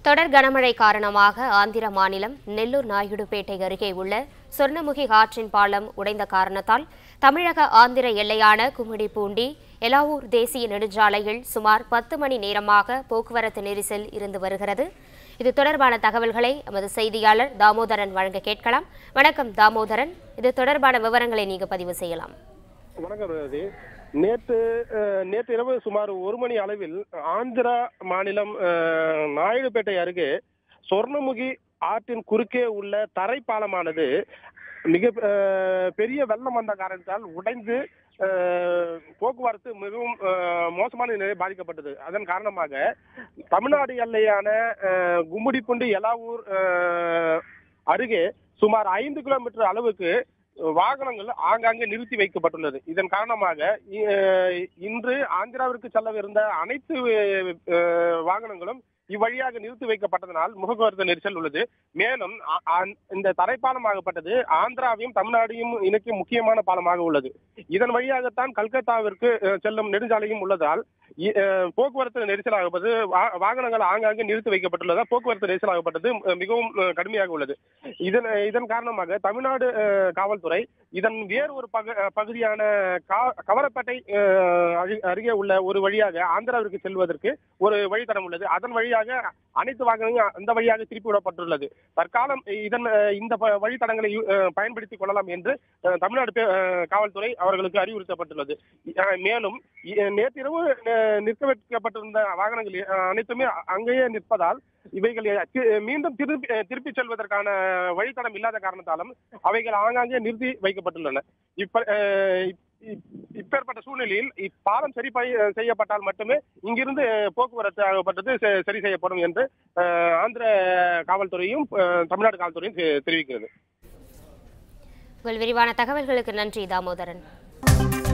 தொடர் கனமழை காரணமாக ஆந்திர மாநிலம் நெல்லூர் நாயுடுபேட்டை அருகே உள்ள சொர்ணமுகி ஆற்றின் பாலம் உடைந்த காரணத்தால் தமிழக ஆந்திர எல்லையான கும்மிடிப்பூண்டி எலாவூர் தேசிய நெடுஞ்சாலையில் சுமார் பத்து மணி நேரமாக போக்குவரத்து நெரிசல் இருந்து வருகிறது இது தொடர்பான தகவல்களை எமது செய்தியாளர் தாமோதரன் வழங்க கேட்கலாம் வணக்கம் தாமோதரன் இது தொடர்பான விவரங்களை நீங்க பதிவு செய்யலாம் வணக்கம் ரவி நேற்று அஹ், நேற்று இரவு சுமார் ஒரு மணி அளவில் ஆந்திரா மாநிலம் அஹ், நாயுடுபேட்டை அருகே சொர்ணமுகி ஆற்றின் குறுக்கே உள்ள தரைப்பாலமானது மிக அஹ், பெரிய வெள்ளம் வந்த காரணத்தால் உடைந்து அஹ், போக்குவரத்து மிகவும் அஹ், மோசமான நிலை பாதிக்கப்பட்டது அதன் காரணமாக தமிழ்நாடு எல்லையான அஹ், கும்மிடிப்பூண்டி எலாவூர் அஹ், அருகே சுமார் ஐந்து கிலோமீட்டர் அளவுக்கு வாகனங்கள் ஆங்காங்கே நிறுத்தி வைக்கப்பட்டுள்ளது இதன் காரணமாக இ- இன்று ஆந்திராவிற்கு செல்லவிருந்த அனைத்து அஹ், வாகனங்களும் இவ்வழியாக நிறுத்தி வைக்கப்பட்டதனால் முகக்குவரத்து நெரிசல் உள்ளது மேலும் அ- அ- இந்த தரைப்பாலமாகப்பட்டது ஆந்திராவையும் தமிழ்நாடையும் இணைக்கும் முக்கியமான பாலமாக உள்ளது இதன் வழியாகத்தான் கல்கத்தாவிற்கு அஹ், செல்லும் நெடுஞ்சாலையும் உள்ளதால் இ- அஹ், போக்குவரத்து நெரிசலாகப்பட்டது வா- வாகனங்கள் ஆங்காங்கே நிறுத்தி வைக்கப்பட்டுள்ளதால் போக்குவரத்து நெரிசலாகப்பட்டது அஹ், மிகவும் அஹ், கடுமையாக உள்ளது இதன் இதன் காரணமாக தமிழ்நாடு அஹ், காவல்துறை இதன் வேறு ஒரு பகு அஹ், பகுதியான கா- கவரப்பேட்டை அஹ், அரு- அருகே உள்ள ஒரு வழியாக ஆந்திராவிற்கு செல்வதற்கு ஒரு வழித்தடம் உள்ளது அதன் வழியாக அனைத்து வாகனங்களும் அந்த வழியாக திருப்பி விடப்பட்டுள்ளது தற்காலம் இதன் அஹ், இந்த ப- வழித்தடங்களை யு- அஹ், பயன்படுத்திக் கொள்ளலாம் என்று அஹ், தமிழ்நாடு பே- அஹ், காவல்துறை அவர்களுக்கு அறிவுறுத்தப்பட்டுள்ளது அஹ், மேலும் இ- நேற்றிரவு அஹ், நிற்க வைக்கப்பட்டிருந்த வாகனங்கள் அஹ், அனைத்துமே அங்கேயே நிற்பதால் இவைகள் தி- மீண்டும் திருப்பி அஹ், திருப்பிச் செல்வதற்கான வழித்தடம் இல்லாத காரணத்தாலும் அவைகள் ஆங்காங்கே நிறுத்தி வைக்கப்பட்டுள்ளன இப்ப அஹ், இப்- இப்- இப்பேற்பட்ட சூழ்நிலையில் இப்பாலம் சரி பை- செய்யப்பட்டால் மட்டுமே இங்கிருந்து போக்குவரத்து ஆகப்பட்டது செ- சரி செய்யப்படும் என்று அஹ், ஆந்திர காவல்துறையும் அஹ், தமிழ்நாடு காவல்துறையும் தெ- தெரிவிக்கிறது உங்கள் விரிவான தகவல்களுக்கு நன்றி தாமோதரன்